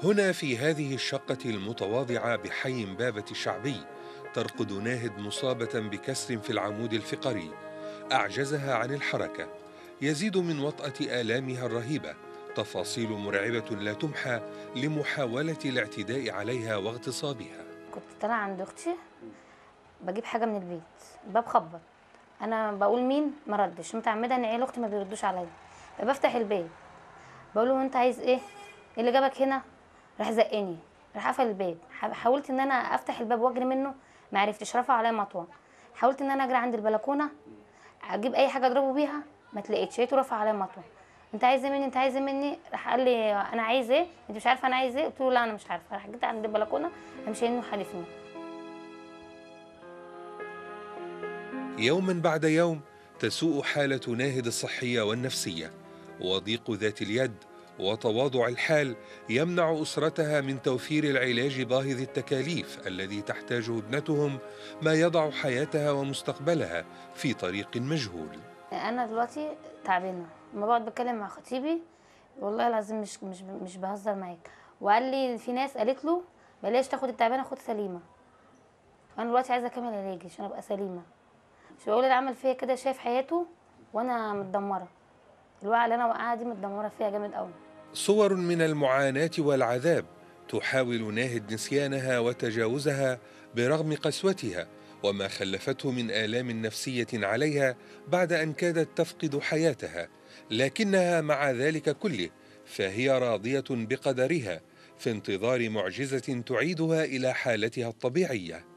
هنا في هذه الشقة المتواضعة بحي بابة الشعبي ترقد ناهد مصابة بكسر في العمود الفقري أعجزها عن الحركة يزيد من وطأة آلامها الرهيبة تفاصيل مرعبة لا تمحى لمحاولة الاعتداء عليها واغتصابها كنت طالعه عند اختي بجيب حاجه من البيت الباب خبط انا بقول مين ما ردش متعمده ان عيال اختي ما بيردوش عليا فبفتح الباب بقول له انت عايز ايه ايه اللي جابك هنا راح زقني راح قفل الباب ح- حاولت ان انا افتح الباب واجري منه ما عرفتش رفع عليا مطوه حاولت ان انا اجري عند البلكونه اجيب اي حاجه اضربه بيها ما تلاقيتش لقيته رفع عليا مطوه انت عايز ايه مني انت عايز ايه مني راح قال لي انا عايز ايه انت مش عارفه انا عايز ايه قلت له لا انا مش عارفه راح جيت عند البلكونه قام شايلني وحالفني يوما بعد يوم تسوء حالة ناهد الصحية والنفسية وضيق ذات اليد وتواضع الحال يمنع أسرتها من توفير العلاج باهظ التكاليف الذي تحتاجه ابنتهم ما يضع حياتها ومستقبلها في طريق مجهول انا دلوقتي تعبانه لما بقعد بتكلم مع خطيبي والله العظيم مش مش مش بهزر معاك وقال لي في ناس قالت له بلاش تاخد التعبانه خد سليمه انا دلوقتي عايزه اكمل علاجي عشان ابقى سليمه مش بقول اللي عمل فيا كده شايف حياته وانا متدمره الوقعه اللي انا وقعها دي متدمره فيها جامد قوي صور من المعاناة والعذاب تحاول ناهد نسيانها وتجاوزها برغم قسوتها وما خلفته من آلام نفسية عليها بعد أن كادت تفقد حياتها لكنها مع ذلك كله فهي راضية بقدرها في انتظار معجزة تعيدها إلى حالتها الطبيعية